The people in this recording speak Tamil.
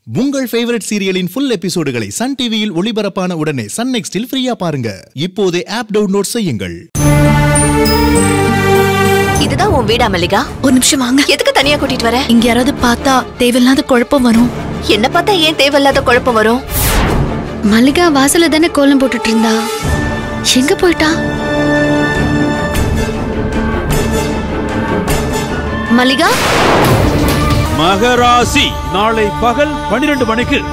உங்கள் ஃபேவரட் சீரியலின் ஃபுல் எபிசோடுகளை சன் டிவியில் ஒளிபரப்பான உடனே சன் நெக்ஸ்டில் ஃப்ரீயா பாருங்க இப்போதே ஆப் டவுன்லோட் செய்யுங்கள் இதுதான் உன் வீடா மல்லிகா ஒரு நிமிஷம் வாங்க எதுக்கு தனியா கூட்டிட்டு வர இங்க யாராவது பார்த்தா தேவையில்லாத குழப்பம் வரும் என்ன பார்த்தா ஏன் தேவையில்லாத குழப்பம் வரும் மல்லிகா வாசல்ல தானே கோலம் போட்டுட்டு இருந்தா எங்க போயிட்டா மல்லிகா மகராசி நாளை பகல் பனிரெண்டு மணிக்கு